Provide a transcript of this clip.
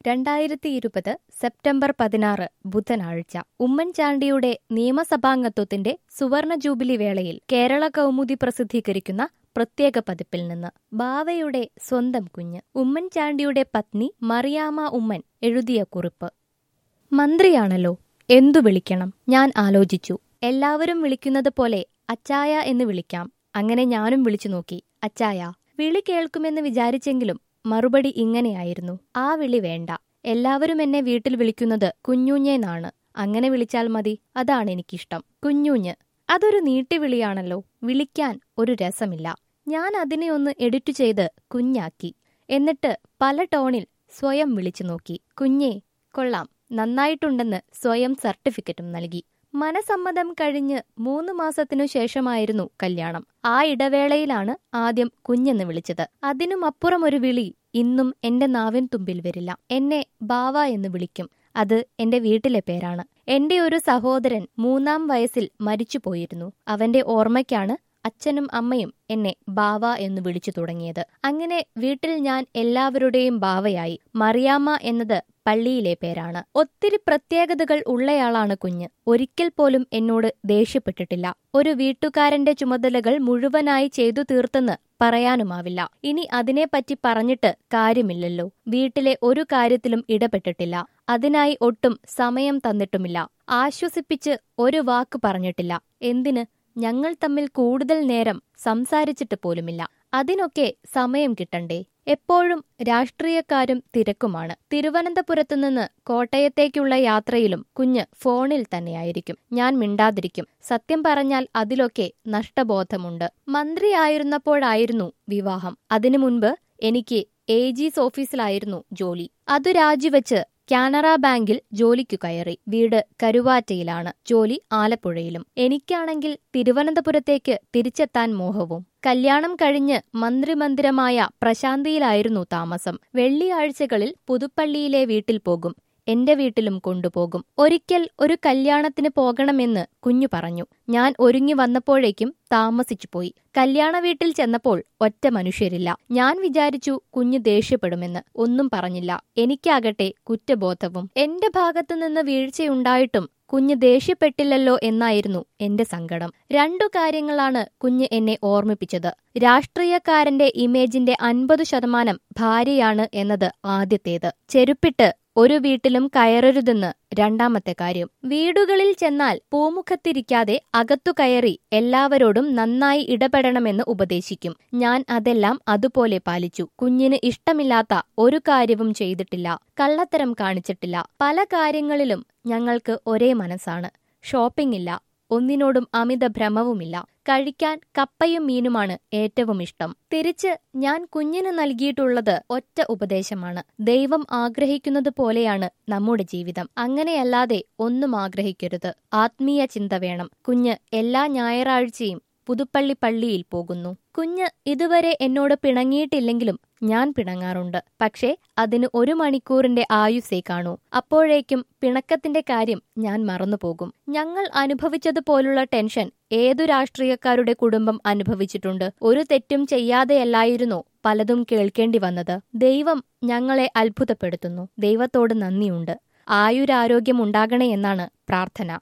രണ്ടായിരത്തി ഇരുപത് സെപ്റ്റംബർ പതിനാറ് ബുധനാഴ്ച ഉമ്മൻചാണ്ടിയുടെ നിയമസഭാംഗത്വത്തിന്റെ സുവർണ ജൂബിലി വേളയിൽ കേരള കൗമുദി പ്രസിദ്ധീകരിക്കുന്ന പ്രത്യേക പതിപ്പിൽ നിന്ന് ബാവയുടെ സ്വന്തം കുഞ്ഞ് ഉമ്മൻചാണ്ടിയുടെ പത്നി മറിയാമ ഉമ്മൻ എഴുതിയ കുറിപ്പ് മന്ത്രിയാണല്ലോ എന്തു വിളിക്കണം ഞാൻ ആലോചിച്ചു എല്ലാവരും വിളിക്കുന്നത് പോലെ അച്ചായ എന്ന് വിളിക്കാം അങ്ങനെ ഞാനും വിളിച്ചു നോക്കി അച്ചായ വിളി കേൾക്കുമെന്ന് വിചാരിച്ചെങ്കിലും മറുപടി ഇങ്ങനെയായിരുന്നു ആ വിളി വേണ്ട എല്ലാവരും എന്നെ വീട്ടിൽ വിളിക്കുന്നത് കുഞ്ഞൂഞ്ഞേന്നാണ് അങ്ങനെ വിളിച്ചാൽ മതി അതാണ് എനിക്കിഷ്ടം കുഞ്ഞൂഞ്ഞ് അതൊരു നീട്ടിവിളിയാണല്ലോ വിളിക്കാൻ ഒരു രസമില്ല ഞാൻ അതിനെ ഒന്ന് എഡിറ്റ് ചെയ്ത് കുഞ്ഞാക്കി എന്നിട്ട് പല ടോണിൽ സ്വയം വിളിച്ചു നോക്കി കുഞ്ഞേ കൊള്ളാം നന്നായിട്ടുണ്ടെന്ന് സ്വയം സർട്ടിഫിക്കറ്റും നൽകി മനസമ്മതം കഴിഞ്ഞ് മൂന്ന് മാസത്തിനു ശേഷമായിരുന്നു കല്യാണം ആ ഇടവേളയിലാണ് ആദ്യം കുഞ്ഞെന്ന് വിളിച്ചത് അതിനുമപ്പുറം ഒരു വിളി ഇന്നും എന്റെ നാവിൻ തുമ്പിൽ വരില്ല എന്നെ ബാവ എന്ന് വിളിക്കും അത് എന്റെ വീട്ടിലെ പേരാണ് എന്റെ ഒരു സഹോദരൻ മൂന്നാം വയസ്സിൽ മരിച്ചുപോയിരുന്നു അവന്റെ ഓർമ്മയ്ക്കാണ് അച്ഛനും അമ്മയും എന്നെ ബാവ എന്ന് വിളിച്ചു തുടങ്ങിയത് അങ്ങനെ വീട്ടിൽ ഞാൻ എല്ലാവരുടെയും ബാവയായി മറിയാമ്മ എന്നത് പള്ളിയിലെ പേരാണ് ഒത്തിരി പ്രത്യേകതകൾ ഉള്ളയാളാണ് കുഞ്ഞ് ഒരിക്കൽ പോലും എന്നോട് ദേഷ്യപ്പെട്ടിട്ടില്ല ഒരു വീട്ടുകാരന്റെ ചുമതലകൾ മുഴുവനായി ചെയ്തു തീർത്തെന്ന് പറയാനുമാവില്ല ഇനി അതിനെപ്പറ്റി പറഞ്ഞിട്ട് കാര്യമില്ലല്ലോ വീട്ടിലെ ഒരു കാര്യത്തിലും ഇടപെട്ടിട്ടില്ല അതിനായി ഒട്ടും സമയം തന്നിട്ടുമില്ല ആശ്വസിപ്പിച്ച് ഒരു വാക്ക് പറഞ്ഞിട്ടില്ല എന്തിന് ഞങ്ങൾ തമ്മിൽ കൂടുതൽ നേരം സംസാരിച്ചിട്ട് പോലുമില്ല അതിനൊക്കെ സമയം കിട്ടണ്ടേ എപ്പോഴും രാഷ്ട്രീയക്കാരും തിരക്കുമാണ് തിരുവനന്തപുരത്തു നിന്ന് കോട്ടയത്തേക്കുള്ള യാത്രയിലും കുഞ്ഞ് ഫോണിൽ തന്നെയായിരിക്കും ഞാൻ മിണ്ടാതിരിക്കും സത്യം പറഞ്ഞാൽ അതിലൊക്കെ നഷ്ടബോധമുണ്ട് മന്ത്രിയായിരുന്നപ്പോഴായിരുന്നു വിവാഹം അതിനു മുൻപ് എനിക്ക് എ ജിസ് ഓഫീസിലായിരുന്നു ജോലി അത് രാജിവെച്ച് കാനറ ബാങ്കിൽ ജോലിക്കു കയറി വീട് കരുവാറ്റയിലാണ് ജോലി ആലപ്പുഴയിലും എനിക്കാണെങ്കിൽ തിരുവനന്തപുരത്തേക്ക് തിരിച്ചെത്താൻ മോഹവും കല്യാണം കഴിഞ്ഞ് മന്ത്രിമന്ദിരമായ പ്രശാന്തിയിലായിരുന്നു താമസം വെള്ളിയാഴ്ചകളിൽ പുതുപ്പള്ളിയിലെ വീട്ടിൽ പോകും എന്റെ വീട്ടിലും കൊണ്ടുപോകും ഒരിക്കൽ ഒരു കല്യാണത്തിന് പോകണമെന്ന് കുഞ്ഞു പറഞ്ഞു ഞാൻ ഒരുങ്ങി വന്നപ്പോഴേക്കും താമസിച്ചു പോയി കല്യാണ വീട്ടിൽ ചെന്നപ്പോൾ ഒറ്റ മനുഷ്യരില്ല ഞാൻ വിചാരിച്ചു കുഞ്ഞു ദേഷ്യപ്പെടുമെന്ന് ഒന്നും പറഞ്ഞില്ല എനിക്കാകട്ടെ കുറ്റബോധവും എന്റെ ഭാഗത്തുനിന്ന് വീഴ്ചയുണ്ടായിട്ടും കുഞ്ഞ് ദേഷ്യപ്പെട്ടില്ലല്ലോ എന്നായിരുന്നു എന്റെ സങ്കടം രണ്ടു കാര്യങ്ങളാണ് കുഞ്ഞ് എന്നെ ഓർമ്മിപ്പിച്ചത് രാഷ്ട്രീയക്കാരന്റെ ഇമേജിന്റെ അൻപത് ശതമാനം ഭാര്യയാണ് എന്നത് ആദ്യത്തേത് ചെരുപ്പിട്ട് ഒരു വീട്ടിലും കയറരുതെന്ന് രണ്ടാമത്തെ കാര്യം വീടുകളിൽ ചെന്നാൽ പൂമുഖത്തിരിക്കാതെ അകത്തു കയറി എല്ലാവരോടും നന്നായി ഇടപെടണമെന്ന് ഉപദേശിക്കും ഞാൻ അതെല്ലാം അതുപോലെ പാലിച്ചു കുഞ്ഞിന് ഇഷ്ടമില്ലാത്ത ഒരു കാര്യവും ചെയ്തിട്ടില്ല കള്ളത്തരം കാണിച്ചിട്ടില്ല പല കാര്യങ്ങളിലും ഞങ്ങൾക്ക് ഒരേ മനസ്സാണ് ഷോപ്പിംഗ് ഇല്ല ഒന്നിനോടും അമിത ഭ്രമവുമില്ല കഴിക്കാൻ കപ്പയും മീനുമാണ് ഏറ്റവും ഇഷ്ടം തിരിച്ച് ഞാൻ കുഞ്ഞിന് നൽകിയിട്ടുള്ളത് ഒറ്റ ഉപദേശമാണ് ദൈവം ആഗ്രഹിക്കുന്നത് പോലെയാണ് നമ്മുടെ ജീവിതം അങ്ങനെയല്ലാതെ ഒന്നും ആഗ്രഹിക്കരുത് ആത്മീയ ചിന്ത വേണം കുഞ്ഞ് എല്ലാ ഞായറാഴ്ചയും പുതുപ്പള്ളി പള്ളിയിൽ പോകുന്നു കുഞ്ഞ് ഇതുവരെ എന്നോട് പിണങ്ങിയിട്ടില്ലെങ്കിലും ഞാൻ പിണങ്ങാറുണ്ട് പക്ഷേ അതിന് ഒരു മണിക്കൂറിന്റെ ആയുസേ കാണൂ അപ്പോഴേക്കും പിണക്കത്തിന്റെ കാര്യം ഞാൻ മറന്നുപോകും ഞങ്ങൾ അനുഭവിച്ചതുപോലുള്ള ടെൻഷൻ ഏതു രാഷ്ട്രീയക്കാരുടെ കുടുംബം അനുഭവിച്ചിട്ടുണ്ട് ഒരു തെറ്റും ചെയ്യാതെയല്ലായിരുന്നോ പലതും കേൾക്കേണ്ടി വന്നത് ദൈവം ഞങ്ങളെ അത്ഭുതപ്പെടുത്തുന്നു ദൈവത്തോട് നന്ദിയുണ്ട് ആയുരാരോഗ്യം ഉണ്ടാകണേ എന്നാണ് പ്രാർത്ഥന